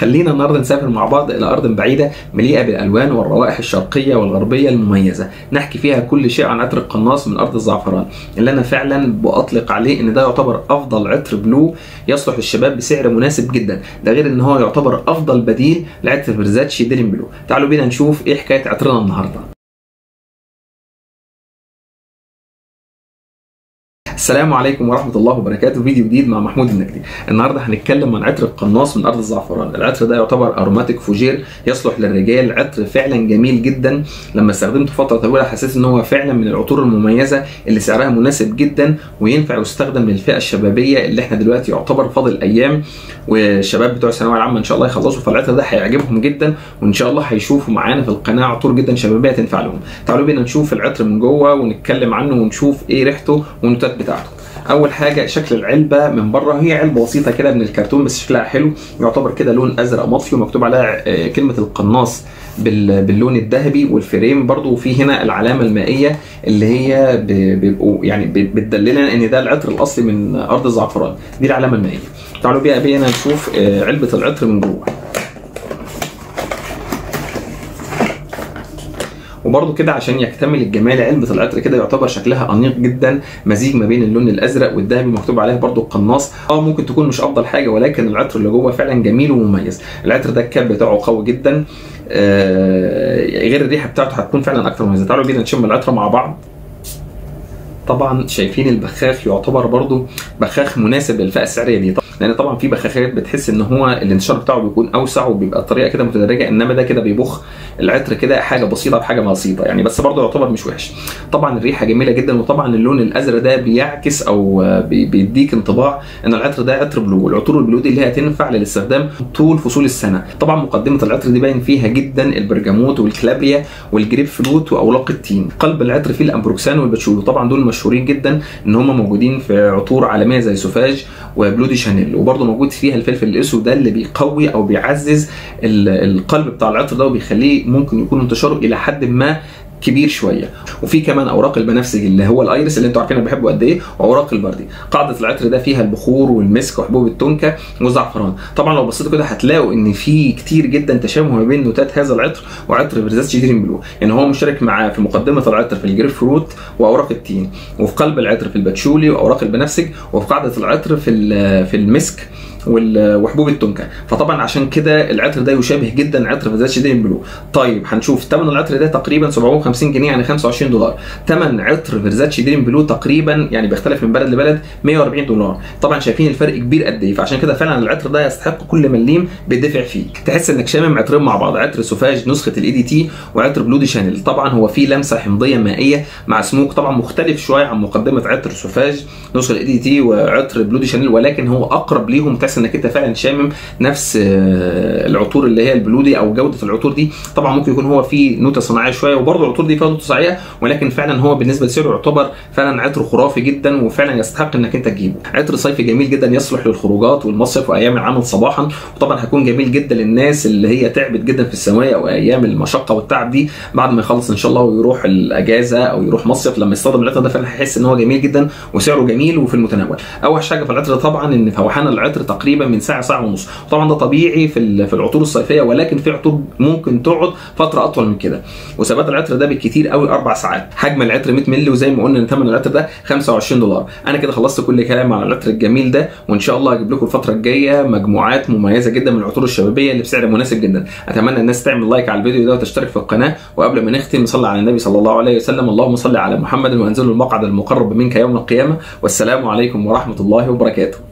خلينا النهارده نسافر مع بعض الى ارض بعيده مليئه بالالوان والروائح الشرقيه والغربيه المميزه نحكي فيها كل شيء عن عطر القناص من ارض الزعفران اللي انا فعلا باطلق عليه ان ده يعتبر افضل عطر بلو يصلح للشباب بسعر مناسب جدا ده غير ان هو يعتبر افضل بديل لعطر فيرزاتشي ديلين بلو تعالوا بينا نشوف ايه حكايه عطرنا النهارده السلام عليكم ورحمة الله وبركاته فيديو جديد مع محمود النجدي النهاردة هنتكلم عن عطر القناص من أرض الزعفران العطر ده يعتبر أروماتيك فوجير يصلح للرجال عطر فعلا جميل جدا لما استخدمته فترة طويلة حسيت إن هو فعلا من العطور المميزة اللي سعرها مناسب جدا وينفع يستخدم للفئة الشبابية اللي احنا دلوقتي يعتبر فاضل أيام والشباب بتوع الثانوية العامة إن شاء الله يخلصوا فالعطر ده هيعجبهم جدا وإن شاء الله هيشوفوا معانا في القناة عطور جدا شبابية تنفع لهم تعالوا بينا نشوف العطر من جوه ونتكلم عنه ونشوف إيه ريحته والنوتات بتاعته اول حاجه شكل العلبه من بره هي علبه بسيطه كده من الكرتون بس شكلها حلو يعتبر كده لون ازرق مطفي ومكتوب عليها كلمه القناص باللون الذهبي والفريم برضو في هنا العلامه المائيه اللي هي بيبقوا يعني بتدلنا ان ده العطر الاصلي من ارض الزعفران دي العلامه المائيه تعالوا بينا بينا نشوف علبه العطر من جوه وبرده كده عشان يكتمل الجمال علبه العطر كده يعتبر شكلها انيق جدا مزيج ما بين اللون الازرق والذهبي مكتوب عليها برده القناص اه ممكن تكون مش افضل حاجه ولكن العطر اللي جوه فعلا جميل ومميز العطر ده الكاب بتاعه قوي جدا آه غير الريحه بتاعته هتكون فعلا اكتر مميزه تعالوا بينا نشم العطر مع بعض طبعا شايفين البخاخ يعتبر برضو بخاخ مناسب للفئه السعريه دي لان طبعا في بخاخات بتحس ان هو الانتشار بتاعه بيكون اوسع وبيبقى الطريقه كده متدرجه انما ده كده بيبخ العطر كده حاجه بسيطه بحاجه بسيطه يعني بس برضه يعتبر مش وحش طبعا الريحه جميله جدا وطبعا اللون الازرق ده بيعكس او بيديك انطباع ان العطر ده عطر بلو والعطور البلو دي اللي هي تنفع للاستخدام طول فصول السنه طبعا مقدمه العطر دي باين فيها جدا البرجموت والكلابيا والجريب فلوت واوراق التين قلب العطر فيه الامبروكسان والباتشولو طبعا دول مشهورين جدا ان هم موجودين في عطور عالميه زي سوفاج وبلو دي شانيل وبرضه موجود فيها الفلفل الاسود ده اللي بيقوي او بيعزز القلب بتاع العطر ده وبيخليه ممكن يكون انتشاره الى حد ما كبير شويه وفي كمان اوراق البنفسجي اللي هو الايرس اللي انتوا عارفين انا بحبه قد ايه واوراق البردي قاعده العطر ده فيها البخور والمسك وحبوب التونكا والزعفران طبعا لو بصيتوا كده هتلاقوا ان في كتير جدا تشابه ما بين نوتات هذا العطر وعطر فيرزاتشي دريم بلو يعني هو مشترك معاه في مقدمه العطر في الجريب فروت واوراق التين وفي قلب العطر في الباتشولي واوراق البنفسج وفي قاعده العطر في في المسك وحبوب التونكا فطبعا عشان كده العطر ده يشابه جدا عطر فيرزاتشي دريم بلو طيب هنشوف ثمن العطر ده تقريبا 750 جنيه يعني 25 دولار ثمن عطر فيرزاتشي دريم بلو تقريبا يعني بيختلف من بلد لبلد 140 دولار طبعا شايفين الفرق كبير قد ايه فعشان كده فعلا العطر ده يستحق كل مليم بيدفع فيه تحس انك شامم عطرين مع بعض عطر سوفاج نسخه الاي دي تي وعطر بلو دي شانيل طبعا هو فيه لمسه حمضيه مائيه مع سموك طبعا مختلف شويه عن مقدمه عطر سوفاج نسخه الاي دي تي وعطر بلو دي شانيل ولكن هو اقرب ليهم تحس انك انت فعلا شامم نفس العطور اللي هي البلودي او جوده العطور دي طبعا ممكن يكون هو فيه نوته صناعيه شويه وبرضه العطور دي فيها نوته صناعيه ولكن فعلا هو بالنسبه لسعره يعتبر فعلا عطر خرافي جدا وفعلا يستحق انك انت تجيبه عطر صيفي جميل جدا يصلح للخروجات والمصيف وايام العمل صباحا وطبعا هيكون جميل جدا للناس اللي هي تعبت جدا في الثانويه او ايام المشقه والتعب دي بعد ما يخلص ان شاء الله ويروح الاجازه او يروح مصيف لما يستخدم العطر ده فعلا هيحس ان هو جميل جدا وسعره جميل وفي المتناول اوحش حاجه في العطر طبعا ان فوحان العطر تقريبا من ساعه ساعه ونص طبعا ده طبيعي في في العطور الصيفيه ولكن في عطور ممكن تقعد فتره اطول من كده وثبات العطر ده بالكتير قوي اربع ساعات حجم العطر 100 مللي وزي ما قلنا ان ثمن العطر ده 25 دولار انا كده خلصت كل كلام على العطر الجميل ده وان شاء الله هجيب لكم الفتره الجايه مجموعات مميزه جدا من العطور الشبابيه اللي بسعر مناسب جدا اتمنى الناس تعمل لايك على الفيديو ده وتشترك في القناه وقبل ما نختم صلي على النبي صلى الله عليه وسلم اللهم صل على محمد وانزل المقعد المقرب منك يوم القيامه والسلام عليكم ورحمه الله وبركاته